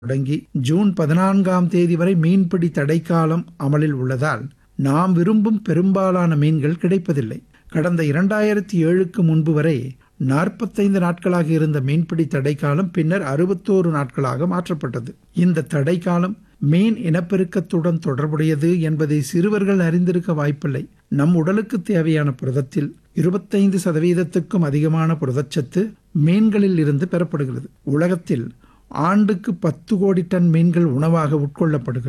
தொடங்கி ஜூன் பதினான்காம் தேதி வரை மீன்பிடி தடைக்காலம் அமலில் உள்ளதால் நாம் விரும்பும் பெரும்பாலான மீன்கள் கிடைப்பதில்லை கடந்த இரண்டாயிரத்தி ஏழுக்கு முன்பு வரை நாற்பத்தைந்து நாட்களாக இருந்த மீன்பிடி தடைக்காலம் பின்னர் அறுபத்தோரு நாட்களாக மாற்றப்பட்டது இந்த தடைக்காலம் மீன் இனப்பெருக்கத்துடன் தொடர்புடையது என்பதை சிறுவர்கள் அறிந்திருக்க வாய்ப்பில்லை நம் உடலுக்கு தேவையான புரதத்தில் இருபத்தைந்து சதவீதத்துக்கும் அதிகமான புரதச்சத்து மீன்களில் இருந்து பெறப்படுகிறது உலகத்தில் ஆண்டுக்கு பத்து கோடி டன் மீன்கள் உணவாக உட்கொள்ளப்படுகிறது